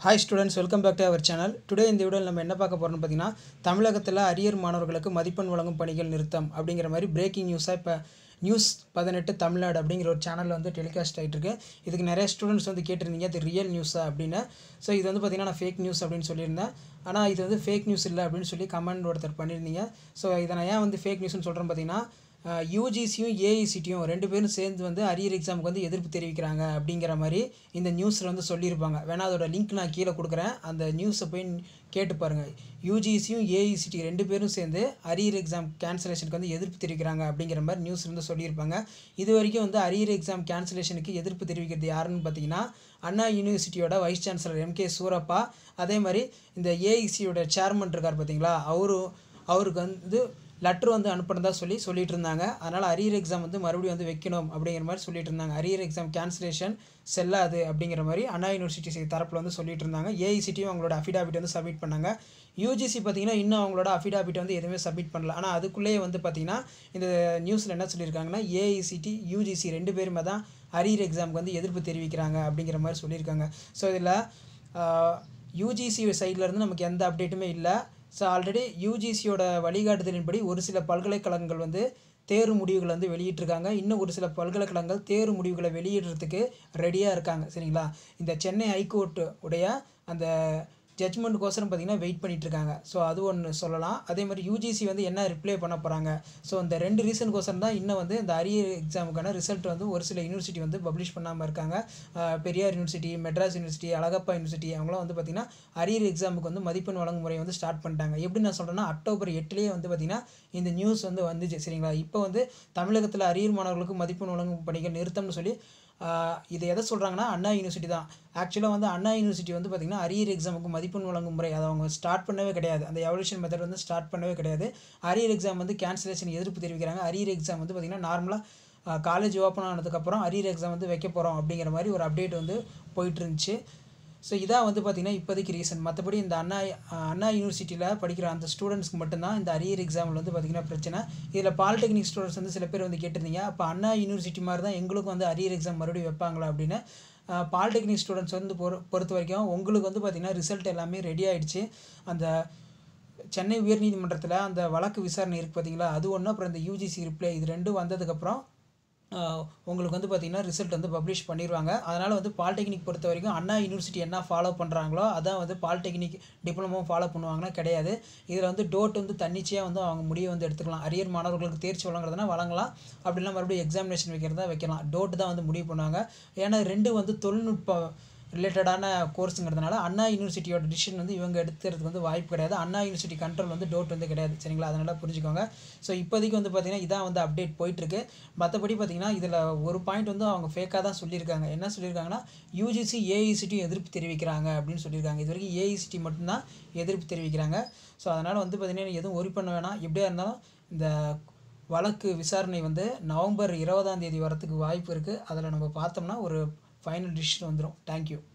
hi students welcome back to our channel today இந்த வீடியோவில் நம்ம என்ன பார்க்க போகிறோம்னு பார்த்தீங்கன்னா தமிழகத்தில் அரியர் மாணவர்களுக்கு மதிப்பெண் வழங்கும் பணிகள் நிறுத்தம் அப்படிங்கிற மாதிரி பிரேக்கிங் நியூஸாக இப்போ நியூஸ் பதினெட்டு தமிழ்நாடு அப்படிங்கிற ஒரு சேனலில் வந்து டெலிகாஸ்ட் ஆகிட்டு இருக்கு இதுக்கு நிறைய ஸ்டூடெண்ட்ஸ் வந்து கேட்டிருந்தீங்க இது ரியல் நியூஸா அப்படின்னு ஸோ இது வந்து பார்த்தீங்கன்னா நான் ஃபேக் நியூஸ் அப்படின்னு சொல்லியிருந்தேன் ஆனால் இது வந்து ஃபேக் நியூஸ் இல்லை அப்படின்னு சொல்லி கமெண்ட் ஒருத்தர் பண்ணியிருந்தீங்க ஸோ இதை நான் ஏன் வந்து ஃபேக் நியூஸ்னு சொல்கிறேன் பார்த்தீங்கன்னா யூஜிசியும் ஏஐசிடியும் ரெண்டு பேரும் சேர்ந்து வந்து அரியர் எக்ஸாமுக்கு வந்து எதிர்ப்பு தெரிவிக்கிறாங்க அப்படிங்கிற மாதிரி இந்த நியூஸில் வந்து சொல்லியிருப்பாங்க வேணா அதோட லிங்க் நான் கீழே கொடுக்குறேன் அந்த நியூஸை போய் கேட்டு பாருங்கள் யூஜிசியும் ஏஐசிடி ரெண்டு பேரும் சேர்ந்து அரியர் எக்ஸாம் கேன்சலேஷனுக்கு வந்து எதிர்ப்பு தெரிவிக்கிறாங்க அப்படிங்கிற மாதிரி நியூஸ் வந்து சொல்லியிருப்பாங்க இது வரைக்கும் வந்து அரியர் எக்ஸாம் கேன்சலேஷனுக்கு எதிர்ப்பு தெரிவிக்கிறது யாருன்னு பார்த்தீங்கன்னா அண்ணா யூனிவர்சிட்டியோட வைஸ் சான்சலர் எம்கே சூரப்பா அதே மாதிரி இந்த ஏஐசியோட சேர்மன் இருக்கார் பார்த்தீங்களா அவரும் அவருக்கு வந்து லெட்ரு வந்து அனுப்புனதா சொல்லி சொல்லிட்டு இருந்தாங்க அதனால் அரியர் எக்ஸாம் வந்து மறுபடியும் வந்து வைக்கணும் அப்படிங்கிற மாதிரி சொல்லிட்டு இருந்தாங்க அரியர் எக்ஸாம் கேன்சலேஷன் செல்லாது அப்படிங்கிற மாதிரி அண்ணா யூனிவர்சிட்டி தரப்பில் வந்து சொல்லிட்டு இருந்தாங்க ஏஐசிட்டியும் அவங்களோட அஃபிடாவிட் வந்து சப்மிட் பண்ணாங்க யூஜிசி பார்த்தீங்கன்னா இன்னும் அவங்களோட அஃபிடாவிட் வந்து எதுவுமே சப்மிட் பண்ணல ஆனால் அதுக்குள்ளேயே வந்து பார்த்தீங்கன்னா இந்த நியூஸில் என்ன சொல்லியிருக்காங்கன்னா ஏஐசிடி யூஜிசி ரெண்டு பேருமே தான் அரியர் எக்ஸாமுக்கு வந்து எதிர்ப்பு தெரிவிக்கிறாங்க அப்படிங்கிற மாதிரி சொல்லியிருக்காங்க ஸோ இதில் யூஜிசி சைட்லேருந்து நமக்கு எந்த அப்டேட்டுமே இல்லை ஸோ ஆல்ரெடி யூஜிசியோட வழிகாட்டுதலின்படி ஒரு சில பல்கலைக்கழகங்கள் வந்து தேர்வு முடிவுகளை வந்து வெளியிட்டிருக்காங்க இன்னும் ஒரு சில பல்கலைக்கழகங்கள் தேர்வு முடிவுகளை வெளியிடுறதுக்கு ரெடியாக இருக்காங்க சரிங்களா இந்த சென்னை ஹைகோர்ட்டு உடைய அந்த ஜட்மெண்ட்டுக்கோசரம் பார்த்திங்கன்னா வெயிட் பண்ணிட்டு இருக்காங்க ஸோ அது ஒன்று சொல்லலாம் அதே மாதிரி யூஜிசி வந்து என்ன ரிப்ளை பண்ண போகிறாங்க ஸோ இந்த ரெண்டு ரீசனுக்கோசரம் தான் இன்னும் வந்து இந்த அரியர் எக்ஸாமுக்கான ரிசல்ட் வந்து ஒரு சில யூனிவர்சிட்டி வந்து பப்ளிஷ் பண்ணாமல் இருக்காங்க Periyar university Madras university Alagappa university அவங்களாம் வந்து பார்த்திங்கன்னா அரியர் எக்ஸாமுக்கு வந்து மதிப்பெண் வழங்கும் முறையை வந்து ஸ்டார்ட் பண்ணிட்டாங்க எப்படி நான் சொல்கிறேன்னா அக்டோபர் எட்டுலேயே வந்து பார்த்திங்கன்னா இந்த நியூஸ் வந்து வந்துச்சு சரிங்களா இப்போ வந்து தமிழகத்தில் அரியர் மாணவர்களுக்கு மதிப்பெண் வழங்கும் பணிகள் நிறுத்தம்னு சொல்லி இது எதை சொல்கிறாங்கன்னா அண்ணா யூனிவர்சிட்டி தான் ஆக்சுவலாக வந்து அண்ணா யூனிவர்சிட்டி வந்து பார்த்திங்கன்னா அரியர் எக்ஸாமுக்கு மதிப்பெண் வழங்கும் முறை அதை அவங்க ஸ்டார்ட் பண்ணவே கிடையாது அந்த எவல்யூஷன் மெத்தட் வந்து ஸ்டார்ட் பண்ணவே கிடையாது அரியர் எக்ஸாம் வந்து கேன்சலேஷன் எதிர்ப்பு தெரிவிக்கிறாங்க அரியர் எக்ஸாம் வந்து பார்த்திங்கன்னா நார்மலாக காலேஜ் ஓப்பன் ஆனதுக்கப்புறம் அரியர் எக்ஸாம் வந்து வைக்க போகிறோம் அப்படிங்கிற மாதிரி ஒரு அப்டேட் வந்து போயிட்டு இருந்துச்சு ஸோ இதான் வந்து பார்த்திங்கன்னா இப்போதைக்கு ரீசன் மற்றபடி இந்த அண்ணா அண்ணா யூனிவர்சிட்டியில் படிக்கிற அந்த ஸ்டூடெண்ட்ஸ்க்கு மட்டும்தான் இந்த அரியர் எக்ஸாமில் வந்து பார்த்திங்கன்னா பிரச்சனை இதில் பாலிடெக்னிக் ஸ்டூடெண்ட்ஸ் வந்து சில பேர் வந்து கேட்டிருந்தீங்க அப்போ அண்ணா யூனிவர்சிட்டி மாதிரி தான் எங்களுக்கும் வந்து அரியர் எக்ஸாம் மறுபடியும் வைப்பாங்களா அப்படின்னு பாலிடெக்னிக் ஸ்டூடெண்ட்ஸ் வந்து பொறு பொறுத்த வரைக்கும் உங்களுக்கு வந்து பார்த்திங்கன்னா ரிசல்ட் எல்லாமே ரெடி ஆகிடுச்சு அந்த சென்னை உயர்நீதிமன்றத்தில் அந்த வழக்கு விசாரணை இருக்குது பார்த்தீங்களா அது ஒன்று அப்புறம் இந்த யூஜிசி ரிப்ளை இது ரெண்டும் வந்ததுக்கப்புறம் உங்களுக்கு வந்து பார்த்திங்கன்னா ரிசல்ட் வந்து பப்ளிஷ் பண்ணிடுவாங்க அதனால் வந்து பாலிடெக்னிக் பொறுத்த வரைக்கும் அண்ணா யூனிவர்சிட்டி என்ன ஃபாலோ பண்ணுறாங்களோ அதான் வந்து பாலிடெக்னிக் டிப்ளமோ ஃபாலோ பண்ணுவாங்கன்னா கிடையாது இதில் வந்து டோட் வந்து தன்னிச்சையாக வந்து அவங்க முடிவை வந்து எடுத்துக்கலாம் அரியர் மாணவர்களுக்கு தேர்ச்சி வழங்குறதுனா வழங்கலாம் அப்படிலாம் மறுபடியும் எக்ஸாமினேஷன் வைக்கிறதா வைக்கலாம் டோட் தான் வந்து முடிவு பண்ணுவாங்க ஏன்னா ரெண்டு வந்து தொழில்நுட்ப ரிலேட்டடான கோர்ஸுங்கிறதுனால அண்ணா யூனிவர்சிட்டியோட டிசிஷன் வந்து இவங்க எடுத்துறதுக்கு வந்து வாய்ப்பு கிடையாது அண்ணா யூனிவர்சிட்டி கண்ட்ரோல் வந்து டோட் வந்து கிடையாது சரிங்களா அதனால் புரிஞ்சுக்கோங்க ஸோ இப்போதைக்கு வந்து பார்த்திங்கன்னா இதான் வந்து அப்டேட் போயிட்டுருக்கு மற்றபடி பார்த்திங்கன்னா இதில் ஒரு பாயிண்ட் வந்து அவங்க ஃபேக்காக தான் சொல்லியிருக்காங்க என்ன சொல்லியிருக்காங்கன்னா யூஜிசி ஏஐசிட்டி எதிர்ப்பு தெரிவிக்கிறாங்க அப்படின்னு சொல்லியிருக்காங்க இது வரைக்கும் ஏஐசிட்டி மட்டும்தான் எதிர்ப்பு தெரிவிக்கிறாங்க ஸோ அதனால் வந்து பார்த்திங்கன்னா எதுவும் ஒரி பண்ண வேணாம் எப்படியா இருந்தாலும் இந்த வழக்கு விசாரணை வந்து நவம்பர் இருபதாம் தேதி வரத்துக்கு வாய்ப்பு இருக்குது அதில் நம்ம பார்த்தோம்னா ஒரு ஃபைனல் டிசிஷன் வந்துடும் தேங்க்யூ